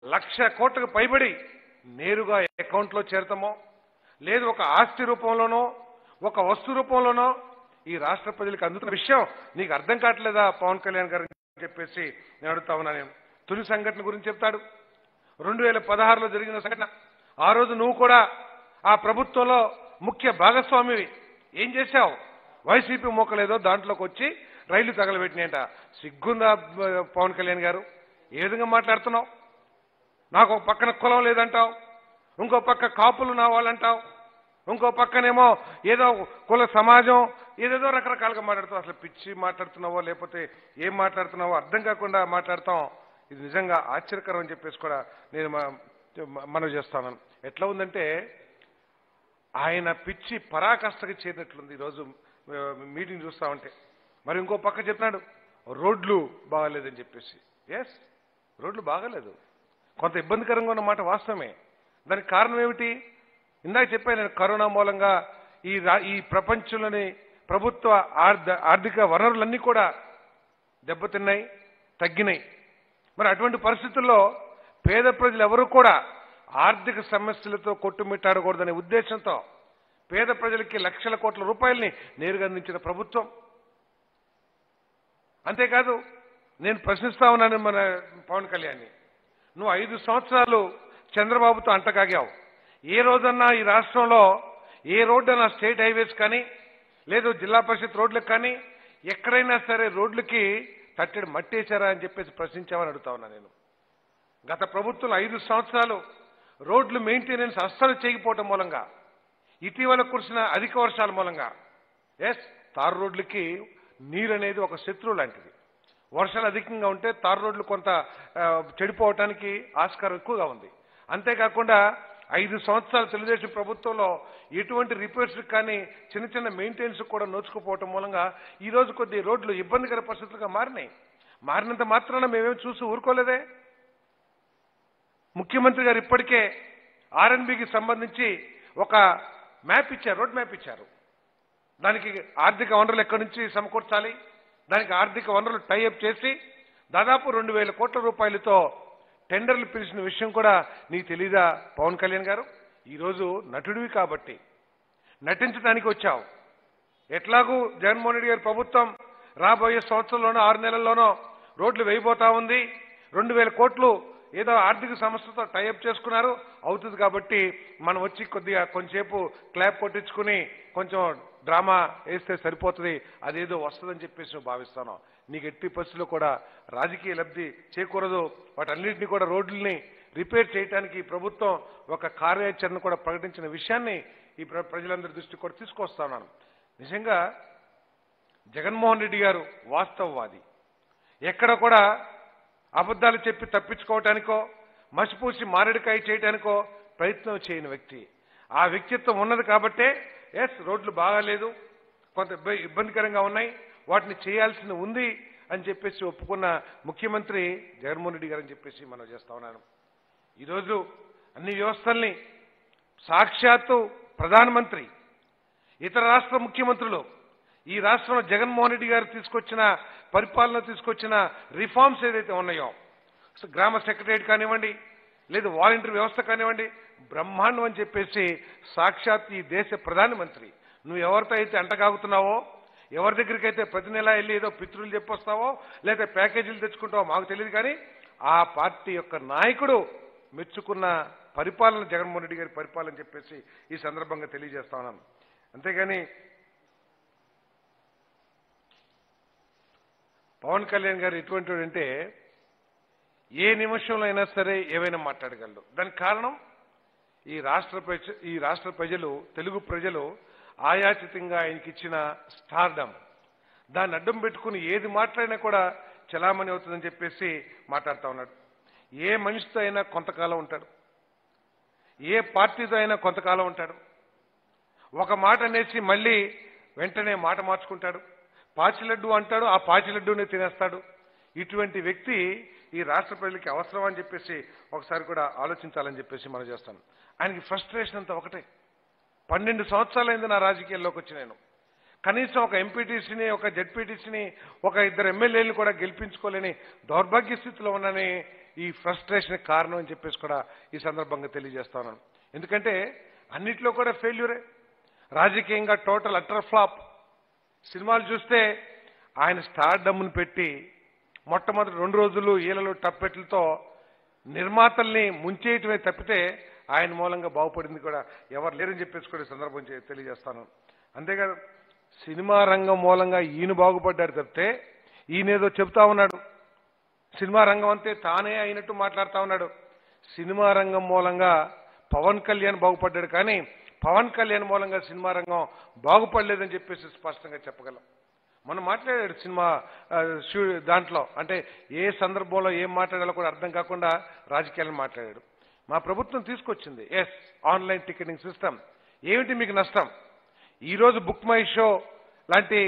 లక్ష కోట్లకు పైబడి నేరుగా అకౌంట్లో చేరతామో లేదు ఒక ఆస్తి రూపంలోనో ఒక వస్తు రూపంలోనో ఈ రాష్ట్ర ప్రజలకు అందుతున్న విషయం నీకు అర్థం కావట్లేదా పవన్ కళ్యాణ్ గారు అని చెప్పేసి నేను అడుగుతా ఉన్నా నేను తొలి సంఘటన గురించి చెప్తాడు రెండు వేల పదహారులో జరిగిన సంఘటన ఆ రోజు నువ్వు కూడా ఆ ప్రభుత్వంలో ముఖ్య భాగస్వామివి ఏం చేశావు వైసీపీ మోకలేదో దాంట్లోకి వచ్చి రైలు తగలబెట్టినాయంట సిగ్గుందా బ- పవన్ కళ్యాణ్ గారు ఏ విధంగా మాట్లాడుతున్నావు నాకు ఒక పక్కన కులం లేదంటావు ఇంకో పక్క కాపులు నా వాళ్ళంటావు ఇంకో పక్కనేమో ఏదో కుల సమాజం ఏదేదో రకరకాలుగా మాట్లాడుతావు అసలు పిచ్చి మాట్లాడుతున్నావో లేకపోతే ఏం మాట్లాడుతున్నావో అర్థం కాకుండా మాట్లాడతాం ఇది నిజంగా ఆశ్చర్యకరం అని చెప్పేసి కూడా నేను మనం చేస్తాను ఎట్లా ఉందంటే ఆయన పిచ్చి పరాకాష్ఠకి చేరినట్లుంది ఈరోజు ఆ, మీటింగ్ చూస్తా ఉంటే మరి ఇంకో పక్క చెప్తున్నాడు రోడ్లు బాగాలేదని చెప్పేసి ఎస్ రోడ్లు బాగాలేదు కొంత ఇబ్బందికరంగా ఉన్న మాట వాస్తవమే దానికి కారణం ఏమిటి ఇందాక చెప్పాను నేను కరోనా మూలంగా ఈ రా- ఈ ప్రపంచంలోని ప్రభుత్వ ఆర్థ- ఆర్థిక వనరులన్నీ కూడా దెబ్బతిన్నాయి తగ్గినాయి మరి అటువంటి పరిస్థితుల్లో పేద ప్రజలు ఎవరు కూడా ఆర్థిక సమస్యలతో కొట్టుమిట్టాడకూడదనే ఉద్దేశంతో పేద ప్రజలకి లక్షల కోట్ల రూపాయల్ని నేరుగా అందించిన ప్రభుత్వం అంతేకాదు నేను ప్రశ్నిస్తా ఉన్నాను మన పవన్ కళ్యాణ్ని నువ్వు ఐదు సంవత్సరాలు చంద్రబాబుతో అంటకాగావు ఏ రోజన్నా ఈ రాష్ట్రంలో ఏ రోడ్డు అన్నా స్టేట్ హైవేస్ కానీ లేదు జిల్లా పరిషత్ రోడ్లకు కానీ ఎక్కడైనా సరే రోడ్లకి తట్టెడు మట్టేశారా అని చెప్పేసి ప్రశ్నించామని అడుగుతా ఉన్నా నేను గత ప్రభుత్వం ఐదు సంవత్సరాలు రోడ్లు మెయింటెనెన్స్ అస్సలు చేయకపోవటం మూలంగా ఇటీవల కురిసిన అధిక వర్షాల మూలంగా ఎస్ తారు రోడ్లకి నీరు అనేది ఒక శత్రువు లాంటిది వర్షాలు అధికంగా ఉంటే తారు రోడ్లు కొంత ఆ, చెడిపోవటానికి ఆస్కారం ఎక్కువగా ఉంది అంతేకాకుండా ఐదు సంవత్సరాల తెలుగుదేశం ప్రభుత్వంలో ఎటువంటి రిపేర్స్ కానీ చిన్న చిన్న మెయింటెనెన్స్ కూడా నోచుకుపోవటం మూలంగా ఈ రోజు కొద్ది రోడ్లు ఇబ్బందికర పరిస్థితులుగా మారినాయి మారినంత మాత్రాన మేమేం చూసి ఊరుకోలేదే ముఖ్యమంత్రి గారు ఇప్పటికే ఆర్ఎన్బికి సంబంధించి ఒక మ్యాప్ ఇచ్చారు రోడ్ మ్యాప్ ఇచ్చారు దానికి ఆర్థిక వనరులు ఎక్కడి నుంచి సమకూర్చాలి దానికి ఆర్థిక వనరులు టైఅప్ చేసి దాదాపు రెండు వేల కోట్ల రూపాయలతో టెండర్లు పిలిచిన విషయం కూడా నీకు తెలీదా పవన్ కళ్యాణ్ గారు ఈరోజు నటుడివి కాబట్టి నటించడానికి వచ్చావు ఎట్లాగూ జగన్మోహన్ రెడ్డి గారి ప్రభుత్వం రాబోయే సంవత్సరంలోనో ఆరు నెలల్లోనో రోడ్లు వేయబోతా ఉంది రెండు వేల కోట్లు ఏదో ఆర్థిక సంస్థతో టైఅప్ చేసుకున్నారు అవుతుంది కాబట్టి మనం వచ్చి కొద్దిగా కొంచెంసేపు క్లాప్ కొట్టించుకుని కొంచెం డ్రామా వేస్తే సరిపోతుంది అదేదో వస్తుందని చెప్పేసి నువ్వు భావిస్తాను నీకు ఎట్టి పరిస్థితుల్లో కూడా రాజకీయ లబ్ధి చేకూరదు వాటన్నింటినీ కూడా రోడ్లని రిపేర్ చేయడానికి ఈ ప్రభుత్వం ఒక కార్యాచరణ కూడా ప్రకటించిన విషయాన్ని ఈ ప్ర- ప్రజలందరి దృష్టికి కూడా తీసుకొస్తున్నాను నిజంగా జగన్మోహన్ రెడ్డి గారు వాస్తవవాది ఎక్కడ కూడా అబద్ధాలు చెప్పి తప్పించుకోవటానికో మసిపూసి మారేడుకాయ చేయటానికో ప్రయత్నం చేయని వ్యక్తి ఆ వ్యక్తిత్వం ఉన్నది కాబట్టే ఎస్ రోడ్లు బాగాలేదు కొంత ఇబ్బ- ఇబ్బందికరంగా ఉన్నాయి వాటిని చేయాల్సిన ఉంది అని చెప్పేసి ఒప్పుకున్న ముఖ్యమంత్రి జగన్మోహన్ రెడ్డి గారు అని చెప్పేసి మనం చేస్తా ఉన్నాను ఈరోజు అన్ని వ్యవస్థల్ని సాక్షాత్తు ప్రధానమంత్రి ఇతర రాష్ట్ర ముఖ్యమంత్రులు ఈ రాష్ట్రంలో జగన్మోహన్ రెడ్డి గారు తీసుకొచ్చిన పరిపాలన తీసుకొచ్చిన రిఫార్మ్స్ ఏదైతే ఉన్నాయో సో గ్రామ సెక్రటరియట్ కానివ్వండి లేదు వాలంటీర్ వ్యవస్థ కానివ్వండి బ్రహ్మాండం అని చెప్పేసి సాక్షాత్ ఈ దేశ ప్రధానమంత్రి నువ్వు ఎవరితో అయితే అంటగాగుతున్నావో ఎవరి దగ్గరికి అయితే ప్రతి నెల వెళ్ళి ఏదో పితృలు చెప్పొస్తావో లేదా ప్యాకేజీలు తెచ్చుకుంటావో మాకు తెలియదు కానీ ఆ పార్టీ యొక్క నాయకుడు మెచ్చుకున్న పరిపాలన జగన్మోహన్ రెడ్డి గారి పరిపాలన అని చెప్పేసి ఈ సందర్భంగా తెలియజేస్తా ఉన్నాను అంతేగాని పవన్ కళ్యాణ్ గారు ఎటువంటి వాడంటే ఏ నిమిషంలో అయినా సరే ఏవైనా మాట్లాడగలరు దానికి కారణం ఈ రాష్ట్ర ప్రజ ఈ రాష్ట్ర ప్రజలు తెలుగు ప్రజలు ఆయాచితంగా ఆయనకి ఇచ్చిన స్టార్డమ్ దాన్ని అడ్డం పెట్టుకుని ఏది మాట్లాడినా కూడా చలామణి అవుతుందని చెప్పేసి మాట్లాడుతూ ఉన్నాడు ఏ మనిషితో అయినా కొంతకాలం ఉంటాడు ఏ పార్టీతో అయినా కొంతకాలం ఉంటాడు ఒక మాట అనేసి మళ్ళీ వెంటనే మాట మార్చుకుంటాడు పాచిలడ్డు అంటాడు ఆ పాచిలడ్డునే తినేస్తాడు ఇటువంటి వ్యక్తి ఈ రాష్ట్ర ప్రజలకి అవసరం అని చెప్పేసి ఒకసారి కూడా ఆలోచించాలని చెప్పేసి మనం చేస్తాను ఆయనకి ఫ్రస్ట్రేషన్ అంతా ఒకటే పన్నెండు సంవత్సరాలైంది నా రాజకీయాల్లోకి వచ్చి నేను కనీసం ఒక ఎంపీటీసీని ఒక జడ్పీటీసీని ఒక ఇద్దరు ఎమ్మెల్యేలను కూడా గెలిపించుకోలేని దౌర్భాగ్య స్థితిలో ఉన్నని ఈ ఫ్రస్ట్రేషన్ కారణం అని చెప్పేసి కూడా ఈ సందర్భంగా తెలియజేస్తాను ఎందుకంటే అన్నిట్లో కూడా ఫెయిల్యూరే రాజకీయంగా టోటల్ అటర్ ఫ్లాప్ సినిమాలు చూస్తే ఆయన స్టార్ డమ్మును పెట్టి మొట్టమొదటి రెండు రోజులు ఈలలు టప్పెట్లతో నిర్మాతల్ని ముంచేయటమే తప్పితే ఆయన మూలంగా బాగుపడింది కూడా ఎవరు లేరని చెప్పేసి కూడా ఈ సందర్భం చే- తెలియజేస్తాను అంతేకాదు సినిమా రంగం మూలంగా ఈయన బాగుపడ్డాడు తప్పితే ఈయనేదో చెప్తా ఉన్నాడు సినిమా రంగం అంతే తానే అయినట్టు మాట్లాడుతా ఉన్నాడు సినిమా రంగం మూలంగా పవన్ కళ్యాణ్ బాగుపడ్డాడు కానీ పవన్ కళ్యాణ్ మూలంగా సినిమా రంగం బాగుపడలేదని చెప్పేసి స్పష్టంగా చెప్పగలం మనం మాట్లాడాడు సినిమా ఆ, షూ- దాంట్లో అంటే ఏ సందర్భంలో ఏం మాట్లాడాలో కూడా అర్థం కాకుండా రాజకీయాలను మాట్లాడాడు మా ప్రభుత్వం తీసుకొచ్చింది ఎస్ ఆన్లైన్ టికెటింగ్ సిస్టమ్ ఏమిటి మీకు నష్టం ఈరోజు బుక్ మై షో లాంటి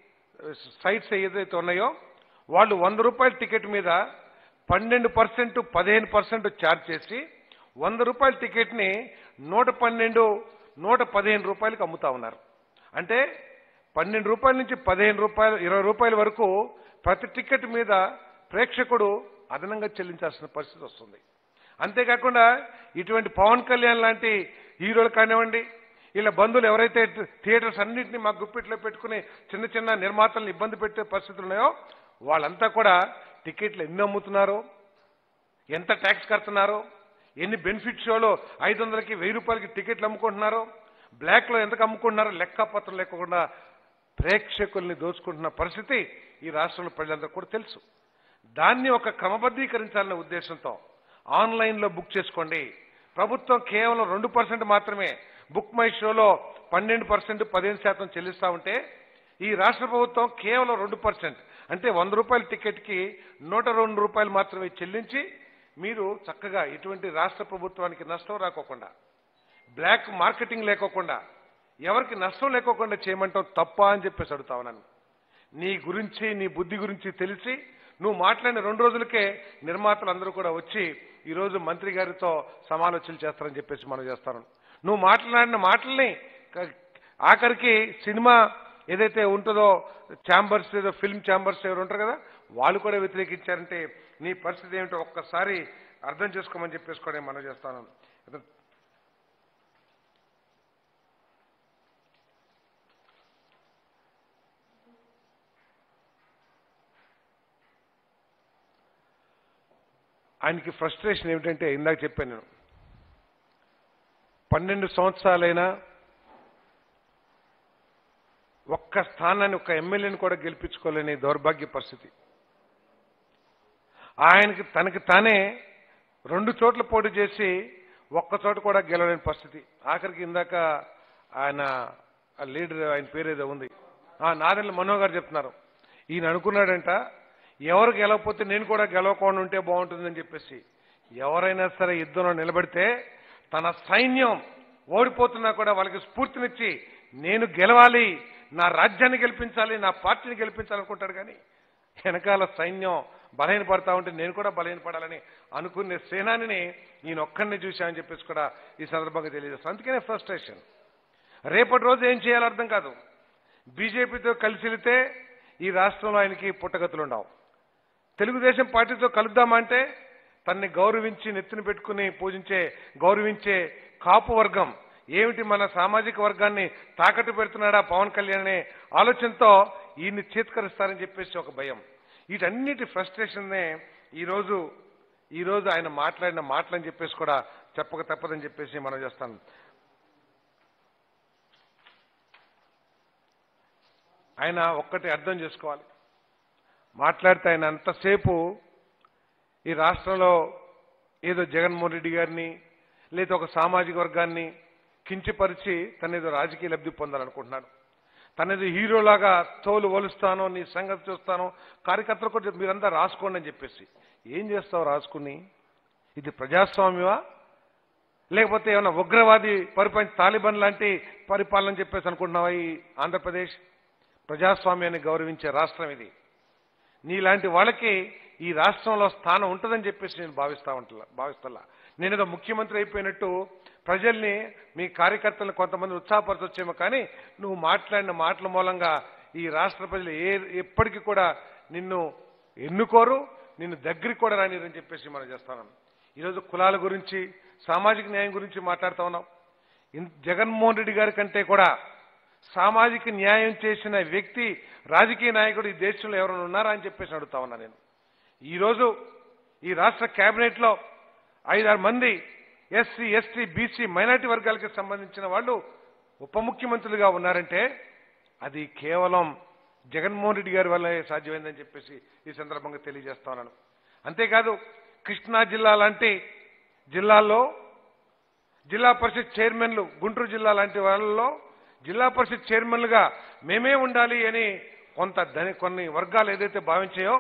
సైట్స్ ఏదైతే ఉన్నాయో వాళ్ళు వంద రూపాయల టికెట్ మీద పన్నెండు పర్సెంట్ పదిహేను పర్సెంట్ ఛార్జ్ చేసి వంద రూపాయల టికెట్ని నూట పన్నెండు నూట పదిహేను రూపాయలకి అమ్ముతా ఉన్నారు అంటే పన్నెండు రూపాయల నుంచి పదిహేను రూపాయలు ఇరవై రూపాయల వరకు ప్రతి టికెట్ మీద ప్రేక్షకుడు అదనంగా చెల్లించాల్సిన పరిస్థితి వస్తుంది అంతేకాకుండా ఇటువంటి పవన్ కళ్యాణ్ లాంటి హీరోలు కానివ్వండి వీళ్ళ బంధువులు ఎవరైతే థియేటర్స్ అన్నింటినీ మా గుప్పిట్లో పెట్టుకుని చిన్న చిన్న నిర్మాతలను ఇబ్బంది పెట్టే పరిస్థితులు ఉన్నాయో వాళ్ళంతా కూడా టికెట్లు ఎన్ని అమ్ముతున్నారో ఎంత ట్యాక్స్ కడుతున్నారో ఎన్ని బెనిఫిట్ షోలో ఐదు వందలకి వెయ్యి రూపాయలకి టికెట్లు అమ్ముకుంటున్నారో బ్లాక్లో ఎంతకు అమ్ముకుంటున్నారో లెక్కపత్రం లేకుండా ప్రేక్షకుల్ని దోచుకుంటున్న పరిస్థితి ఈ రాష్ట్రంలో ప్రజలందరూ కూడా తెలుసు దాన్ని ఒక క్రమబద్ధీకరించాలనే ఉద్దేశంతో ఆన్లైన్లో బుక్ చేసుకోండి ప్రభుత్వం కేవలం రెండు పర్సెంట్ మాత్రమే బుక్ మై షోలో పన్నెండు పర్సెంట్ పదిహేను శాతం చెల్లిస్తా ఉంటే ఈ రాష్ట్ర ప్రభుత్వం కేవలం రెండు పర్సెంట్ అంటే వంద రూపాయల టికెట్కి నూట రెండు రూపాయలు మాత్రమే చెల్లించి మీరు చక్కగా ఇటువంటి రాష్ట్ర ప్రభుత్వానికి నష్టం రాకోకుండా బ్లాక్ మార్కెటింగ్ లేకోకుండా ఎవరికి నష్టం లేకోకుండా చేయమంటావు తప్ప అని చెప్పేసి అడుగుతా ఉన్నాను నీ గురించి నీ బుద్ధి గురించి తెలిసి నువ్వు మాట్లాడిన రెండు రోజులకే నిర్మాతలు అందరూ కూడా వచ్చి ఈరోజు మంత్రి గారితో సమాలోచనలు చేస్తారని చెప్పేసి మనం చేస్తాను నువ్వు మాట్లాడిన మాటల్ని క- ఆఖరికి సినిమా ఏదైతే ఉంటుందో ఛాంబర్స్ ఏదో ఫిల్మ్ ఛాంబర్స్ ఎవరు ఉంటారు కదా వాళ్ళు కూడా వ్యతిరేకించారంటే నీ పరిస్థితి ఏమిటో ఒక్కసారి అర్థం చేసుకోమని చెప్పేసి కూడా నేను మనం చేస్తాను ఆయనకి ఫ్రస్ట్రేషన్ ఏమిటంటే ఇందాక చెప్పాను నేను పన్నెండు సంవత్సరాలైనా ఒక్క స్థానాన్ని ఒక్క ఎమ్మెల్యేని కూడా గెలిపించుకోలేని దౌర్భాగ్య పరిస్థితి ఆయనకి తనకి తానే రెండు చోట్ల పోటీ చేసి ఒక్క చోట కూడా గెలవలేని పరిస్థితి ఆఖరికి ఇందాక ఆయన ఆ లీడర్ ఆయన పేరు ఏదో ఉంది ఆ నాదెండ్ల మనోహర్ గారు చెప్తున్నారు ఈయన అనుకున్నాడంట ఎవరు గెలవకపోతే నేను కూడా గెలవకుండా ఉంటే బాగుంటుందని చెప్పేసి ఎవరైనా సరే యుద్ధంలో నిలబడితే తన సైన్యం ఓడిపోతున్నా కూడా వాళ్ళకి స్ఫూర్తినిచ్చి నేను గెలవాలి నా రాజ్యాన్ని గెలిపించాలి నా పార్టీని గెలిపించాలనుకుంటాడు కానీ వెనకాల సైన్యం బలహీనపడతా ఉంటే నేను కూడా బలహీనపడాలని అనుకునే సేనానిని నేను ఒక్కడిని చూశానని చెప్పేసి కూడా ఈ సందర్భంగా తెలియజేస్తాను అందుకనే ఫ్రస్ట్రేషన్ రేపటి రోజు ఏం చేయాలో అర్థం కాదు బీజేపీతో కలిసి వెళితే ఈ రాష్ట్రంలో ఆయనకి పుట్టగతులు ఉండవు తెలుగుదేశం పార్టీతో కలుద్దామంటే తన్ని గౌరవించి నెత్తిన పెట్టుకుని పూజించే గౌరవించే కాపు వర్గం ఏమిటి మన సామాజిక వర్గాన్ని తాకట్టు పెడుతున్నాడా పవన్ కళ్యాణ్ అనే ఆలోచనతో ఈయన్ని చేత్కరిస్తారని చెప్పేసి ఒక భయం వీటన్నిటి ఫ్రస్ట్రేషన్నే ఈరోజు ఈరోజు ఆయన మాట్లాడిన మాటలని చెప్పేసి కూడా చెప్పక తప్పదని చెప్పేసి మనం చేస్తాను ఆయన ఒక్కటి అర్థం చేసుకోవాలి మాట్లాడితే ఆయన అంతసేపు ఈ రాష్ట్రంలో ఏదో జగన్మోహన్ రెడ్డి గారిని లేదా ఒక సామాజిక వర్గాన్ని కించపరిచి తన ఏదో రాజకీయ లబ్ధి పొందాలనుకుంటున్నాడు తనది హీరోలాగా తోలు ఒలుస్తాను నీ సంగతి చూస్తాను కార్యకర్తలు కూడా చెప్పి మీరంతా రాసుకోండి అని చెప్పేసి ఏం చేస్తావు రాసుకుని ఇది ప్రజాస్వామ్యమా లేకపోతే ఏమైనా ఉగ్రవాది పరిపాలన తాలిబాన్ లాంటి పరిపాలన చెప్పేసి అనుకుంటున్నావా ఈ ఆంధ్రప్రదేశ్ ప్రజాస్వామ్యాన్ని గౌరవించే రాష్ట్రం ఇది నీలాంటి వాళ్ళకి ఈ రాష్ట్రంలో స్థానం ఉంటుందని చెప్పేసి నేను భావిస్తా ఉంటలా భావిస్తలా నేను ఏదో ముఖ్యమంత్రి అయిపోయినట్టు ప్రజల్ని మీ కార్యకర్తలను కొంతమంది ఉత్సాహపరచొచ్చేమో కానీ నువ్వు మాట్లాడిన మాటల మూలంగా ఈ రాష్ట్ర ప్రజలు ఏ ఎప్పటికీ కూడా నిన్ను ఎన్నుకోరు నిన్ను దగ్గరికి కూడా రానిరని చెప్పేసి మనం చేస్తాను ఈరోజు కులాల గురించి సామాజిక న్యాయం గురించి మాట్లాడుతా ఉన్నాం ఇన్- జగన్మోహన్ రెడ్డి గారి కంటే కూడా సామాజిక న్యాయం చేసిన వ్యక్తి రాజకీయ నాయకుడు ఈ దేశంలో ఎవరైనా ఉన్నారా అని చెప్పేసి అడుగుతా ఉన్నా నేను ఈరోజు ఈ రాష్ట్ర కేబినెట్ లో ఐదారు మంది ఎస్సీ ఎస్టీ బీసీ మైనార్టీ వర్గాలకు సంబంధించిన వాళ్ళు ఉప ముఖ్యమంత్రులుగా ఉన్నారంటే అది కేవలం జగన్మోహన్ రెడ్డి గారి వల్లే సాధ్యమైందని చెప్పేసి ఈ సందర్భంగా తెలియజేస్తా ఉన్నాను అంతేకాదు కృష్ణా జిల్లా లాంటి జిల్లాల్లో జిల్లా పరిషత్ చైర్మన్లు గుంటూరు జిల్లా లాంటి వాళ్ళలో జిల్లా పరిషత్ చైర్మన్లుగా మేమే ఉండాలి అని కొంత ధని కొన్ని వర్గాలు ఏదైతే భావించాయో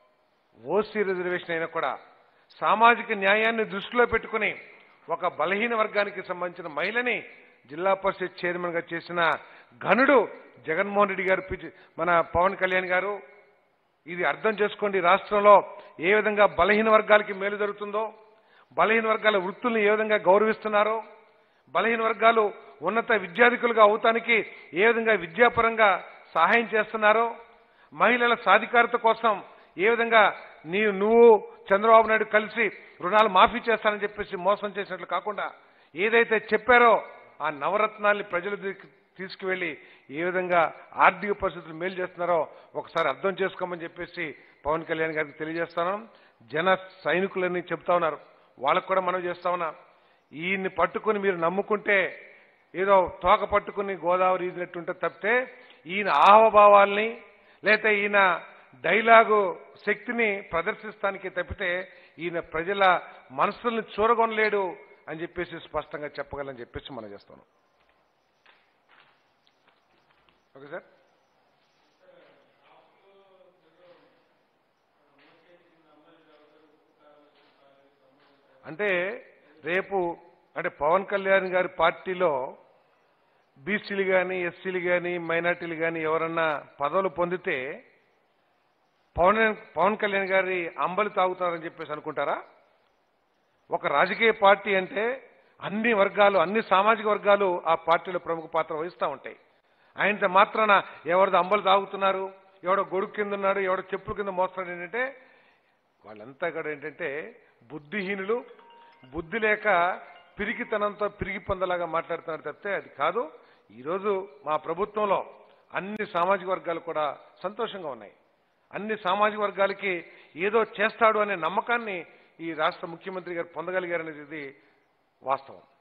ఓసీ రిజర్వేషన్ అయినా కూడా సామాజిక న్యాయాన్ని దృష్టిలో పెట్టుకుని ఒక బలహీన వర్గానికి సంబంధించిన మహిళని జిల్లా పరిషత్ చైర్మన్ గా చేసిన ఘనుడు జగన్మోహన్ రెడ్డి గారు పిచ్చి- మన పవన్ కళ్యాణ్ గారు ఇది అర్థం చేసుకోండి రాష్ట్రంలో ఏ విధంగా బలహీన వర్గాలకి మేలు జరుగుతుందో బలహీన వర్గాల వృత్తుల్ని ఏ విధంగా గౌరవిస్తున్నారో బలహీన వర్గాలు ఉన్నత విద్యాధికులుగా అవటానికి ఏ విధంగా విద్యాపరంగా సహాయం చేస్తున్నారో మహిళల సాధికారత కోసం ఏ విధంగా నీ నువ్వు చంద్రబాబు నాయుడు కలిసి రుణాలు మాఫీ చేస్తానని చెప్పేసి మోసం చేసినట్లు కాకుండా ఏదైతే చెప్పారో ఆ నవరత్నాల్ని ప్రజల దగ్గరికి తీసుకువెళ్లి ఏ విధంగా ఆర్థిక పరిస్థితులు మేలు చేస్తున్నారో ఒకసారి అర్థం చేసుకోమని చెప్పేసి పవన్ కళ్యాణ్ గారికి తెలియజేస్తాను జన సైనికులని చెప్తా ఉన్నారు వాళ్ళకు కూడా మనం చేస్తా ఉన్నా ఈయన్ని పట్టుకుని మీరు నమ్ముకుంటే ఏదో తోక పట్టుకుని గోదావరి ఈదినట్టుంటే తప్పితే ఈయన ఆహవభావాల్ని లేకపోతే ఈయన డైలాగు శక్తిని ప్రదర్శిస్తానికి తప్పితే ఈయన ప్రజల మనసుల్ని చూరగొనలేడు అని చెప్పేసి స్పష్టంగా చెప్పగలని చెప్పేసి మనం చేస్తాను ఓకే సార్ అంటే రేపు అంటే పవన్ కళ్యాణ్ గారి పార్టీలో బీసీలు కానీ ఎస్సీలు కానీ మైనార్టీలు కానీ ఎవరన్నా పదవులు పొందితే పవన్ పవన్ కళ్యాణ్ గారి అంబలి తాగుతారని చెప్పేసి అనుకుంటారా ఒక రాజకీయ పార్టీ అంటే అన్ని వర్గాలు అన్ని సామాజిక వర్గాలు ఆ పార్టీలో ప్రముఖ పాత్ర వహిస్తూ ఉంటాయి ఆయనతో మాత్రాన ఎవరిది అంబలు తాగుతున్నారు ఎవడో గొడుగు కింద ఉన్నాడు ఎవడో చెప్పుల కింద మోస్తున్నాడు ఏంటంటే వాళ్ళంతా కూడా ఏంటంటే బుద్ధిహీనులు బుద్ధి లేక పిరికితనంతో పిరిగి పొందలాగా మాట్లాడుతున్నారు తప్పితే అది కాదు ఈరోజు మా ప్రభుత్వంలో అన్ని సామాజిక వర్గాలు కూడా సంతోషంగా ఉన్నాయి అన్ని సామాజిక వర్గాలకి ఏదో చేస్తాడు అనే నమ్మకాన్ని ఈ రాష్ట్ర ముఖ్యమంత్రి గారు పొందగలిగారనేది ఇది వాస్తవం